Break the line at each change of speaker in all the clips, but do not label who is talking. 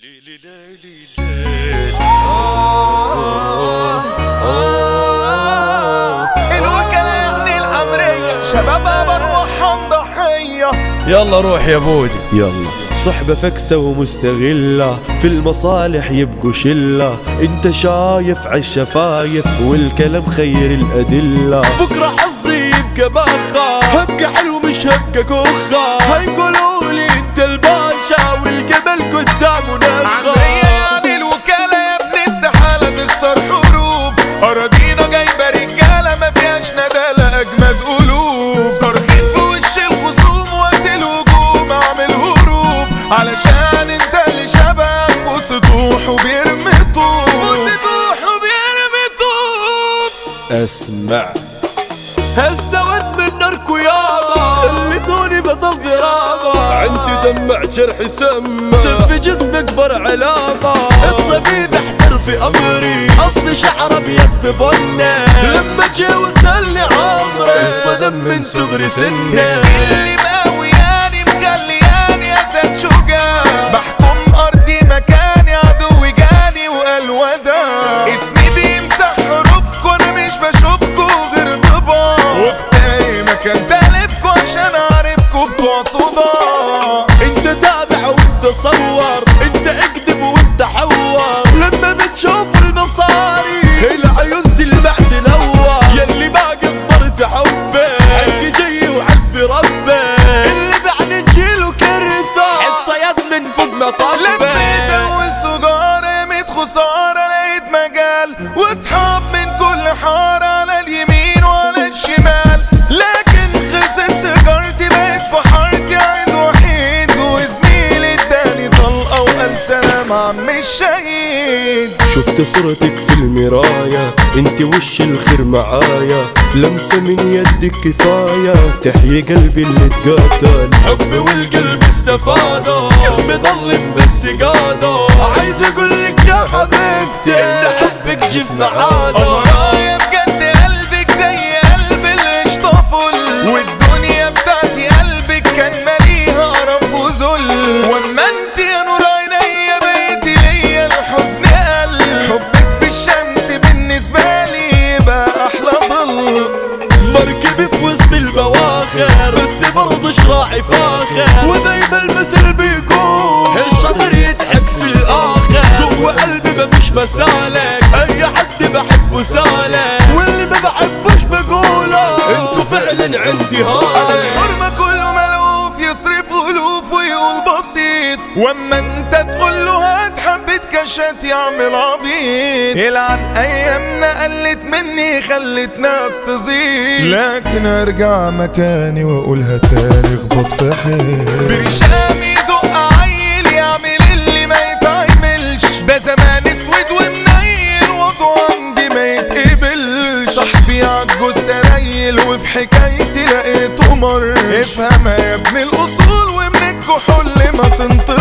ليلي ليلي
الوكالة يعني الأمرية شبابها بروحهم ضحية
يلا روح يا بودي
يلا صحبة فكسة ومستغلة في المصالح يبقوا شلة انت شايف عالشفايف والكلام خير الأدلة
بكرة حظي يبقى بخا هبقى حلو مش هبقى كوخة هيقولوا لي انت الباشا والجبل قدامه نخا
عمرية يعني الوكالة يا ابني استحالة تخسر حروب أراضينا جايبة رجالة ما فيهاش ندالة أجمد قلوب صارخين في وش الخصوم وقت الهجوم أعمل هروب علشان انت اللي شبهك في سطوح وبيرمي طوب في سطوح وبيرمي طوب
اسمع
استوت من ناركو يابا خليتوني بطل دراما
عندي دمع جرح سم
سم في جسمك بر علامة الطبيب احتر في امري اصلي شعر ابيض في بني لما جي وسألني عمري اتصدم من صغري سني
اللي مقوياني مخلياني اسد شجاع بحكم ارضي مكاني عدو جاني وقال وداع اسمي بيمسح حروفكوا انا مش بشوفكوا غير ضباع وفي اي مكان تلفكوا عشان اعرفكوا بتوع صداع
انت تابع وانت صور انت اكذب وانت حور لما بتشوف المصاري العيون تلمع تنور يلي ما قدرت حبي حقي جاي وحسبي ربي اللي بعد نجيله كرثة حد صياد من فوق
لفيت
مطبي
اول سجارة ميت خسارة لقيت مجال واصحاب من كل حارة على اليمين وعلى الشمال لكن خلصت سيجارتي بقيت في حارتي عيد وحيد وزميلي اداني طلقة وقال سلام عم الشهيد
شفت صورتك في المراية انت وش الخير معايا لمسة من يدك كفاية تحيي قلبي اللي اتقاتل
حبي والقلب استفادوا قلبي ظلم بس قادوا عايز اقول لك يا حبيبتي ان حبك جف معانا
ورايا بجد قلبك زي قلب القشطة فل والدنيا بتاعتي قلبك كان مليها قرف وذل واما انت يا نور عينيا بقيتي ليا الحزن قل حبك في الشمس بالنسبة لي يبقى احلى ظل
مركبي في وسط البواخر بس برضه شراعي فاخر ودايما المثل بيكون الشطر يضحك في الاخر جوا قلبي مفيش مسالك اي حد بحبه سالك واللي ما بحبوش بقوله انتوا فعلا عندي هالك
الحرمة كله ملهوف يصرف ألوف ويقول بسيط واما انت تقول له هات حبة كشات يعمل عبيط يلعن ايامنا قلت مني خلت ناس تزيد لكن ارجع مكاني واقولها تاني اخبط في حيل برشامي زق عيل يعمل اللي ما يتعملش ده زمان اسود ومنيل وضعه عندي ما يتقبلش صاحبي عجوز سرايل وفي حكايتي لقيته مر افهمها يا ابن الاصول ومن الكحول ما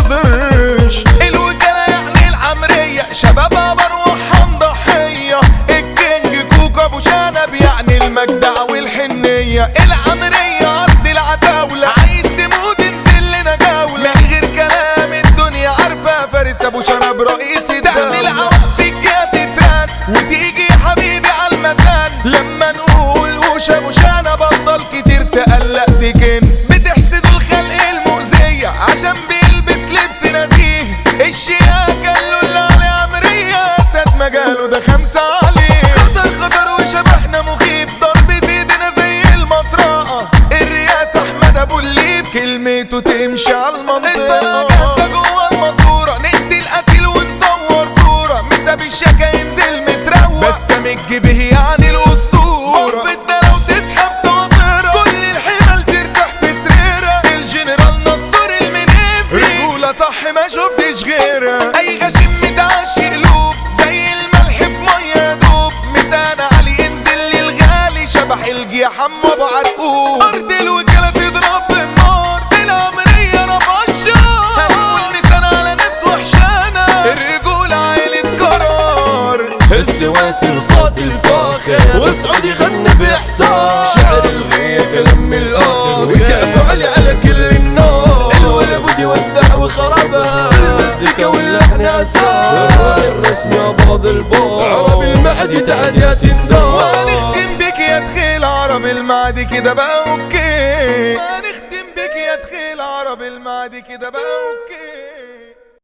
تنتظرش الوكالة يعني العمرية شبابها بروحهم ضحية الكينج كوكا ابو شنب يعني المجدع والحنية العمرية ارض العتاولة عايز تموت انزل لنا جولة من غير كلام الدنيا عارفة فارس ابو شنب رئيس الدولة العواف الجهة تتران وتيجي يا حبيبي على المسان لما نقول وش ابو شنب بطل كتير تقلق تكن بتحسدوا الخلق المؤذية عشان بيلبس لبس نزيه الشياكة اللي عليه عمرية اسد مجاله ده خمسة عليه خطر خطر وشبحنا مخيف ضربة ايدينا زي المطرقة الرئاسة احمد ابو الليف كلمته تمشي على المنطقة انت جاهزة جوه الماسورة نقتل قتيل ونصور صورة مساب الشكا ينزل متروق بسام الجبه يعني الاسطورة وقفتنا لو تسحب سواطيرة كل الحمل ترتاح في سريرة الجنرال نصر المنيفي رجولة صح ما شفتش غيرها اي غشيم متعشي قلوب زي الملح في مية دوب مسانة علي ينزل لي الغالي شبح الجيا حمو ابو عرقوب ارض الوكالة تضرب بالنار الامرية رفع الشار هنقول مسانة على ناس وحشانة الرجولة عيلة قرار
السواسي وصوت الفاخر واسعد يغني باحساس شعر الغية كلام من الاخر وكعبه علي على كل النار الولد بودي ودع وخربها المزيكا واللحن النساء الرسمي اباض البار عرب المعدي تعديات النار
ونختم بك يا تخيل عرب المعدي كده بقى اوكي ونختم بك يا تخيل عرب المعدي كده بقى اوكي